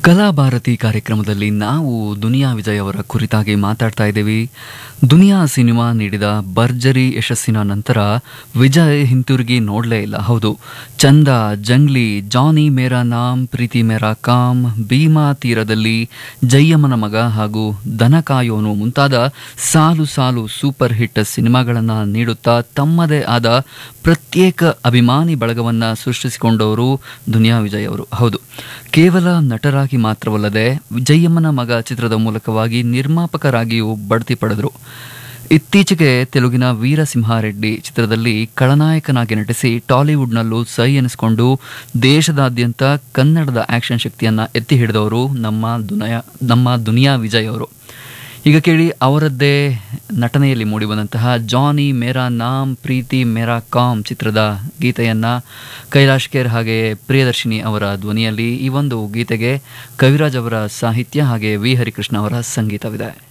ಕಲಾಭಾರತಿ ಕಾರ್ಯಕ್ರಮದಲ್ಲಿ ನಾವು ದುನಿಯಾ ವಿಜಯ್ ಅವರ ಕುರಿತಾಗಿ ಮಾತಾಡ್ತಾ ಇದ್ದೀವಿ ದುನಿಯಾ ಸಿನಿಮಾ ನೀಡಿದ ಭರ್ಜರಿ ಯಶಸ್ಸಿನ ನಂತರ ವಿಜಯ್ ಹಿಂತಿರುಗಿ ನೋಡಲೇ ಇಲ್ಲ ಹೌದು ಚಂದ ಜಂಗ್ಲಿ ಜಾನಿ ಮೇರಾ ನಾಮ್ ಪ್ರೀತಿ ಮೇರಾ ಕಾಮ್ ಭೀಮಾ ತೀರದಲ್ಲಿ ಜಯ್ಯಮ್ಮನ ಮಗ ಹಾಗೂ ದನ ಕಾಯೋನು ಮುಂತಾದ ಸಾಲು ಸಾಲು ಸೂಪರ್ ಹಿಟ್ ಸಿನಿಮಾಗಳನ್ನು ನೀಡುತ್ತಾ ತಮ್ಮದೇ ಆದ ಪ್ರತ್ಯೇಕ ಅಭಿಮಾನಿ ಬಳಗವನ್ನ ಸೃಷ್ಟಿಸಿಕೊಂಡವರು ದುನಿಯಾ ವಿಜಯ್ ಅವರು ಹೌದು ಕೇವಲ ನಟರಾಗಿ ಮಾತ್ರವಲ್ಲದೆ ವಿಜಯಮ್ಮನ ಮಗ ಚಿತ್ರದ ಮೂಲಕವಾಗಿ ನಿರ್ಮಾಪಕರಾಗಿಯೂ ಬಡ್ತಿ ಪಡೆದರು ಇತ್ತೀಚೆಗೆ ತೆಲುಗಿನ ವೀರಸಿಂಹಾರೆಡ್ಡಿ ಚಿತ್ರದಲ್ಲಿ ಖಳನಾಯಕನಾಗಿ ನಟಿಸಿ ಟಾಲಿವುಡ್ನಲ್ಲೂ ಸೈ ಎನಿಸಿಕೊಂಡು ದೇಶದಾದ್ಯಂತ ಕನ್ನಡದ ಆಕ್ಷನ್ ಶಕ್ತಿಯನ್ನ ಎತ್ತಿ ಹಿಡಿದವರು ನಮ್ಮ ದುನಿಯಾ ನಮ್ಮ ದುನಿಯಾ ವಿಜಯ್ ಅವರು ಈಗ ಕೇಳಿ ಅವರದ್ದೇ ನಟನೆಯಲ್ಲಿ ಮೂಡಿಬಂದಂತಹ ಜಾನಿ ಮೇರಾ ನಾಮ್ ಪ್ರೀತಿ ಮೇರಾ ಕಾಮ್ ಚಿತ್ರದ ಗೀತೆಯನ್ನ ಕೈಲಾಶ್ ಖೇರ್ ಹಾಗೆ ಪ್ರಿಯದರ್ಶಿನಿ ಅವರ ಧ್ವನಿಯಲ್ಲಿ ಈ ಒಂದು ಗೀತೆಗೆ ಕವಿರಾಜ್ ಅವರ ಸಾಹಿತ್ಯ ಹಾಗೆ ವಿ ಹರಿಕೃಷ್ಣ ಅವರ ಸಂಗೀತವಿದೆ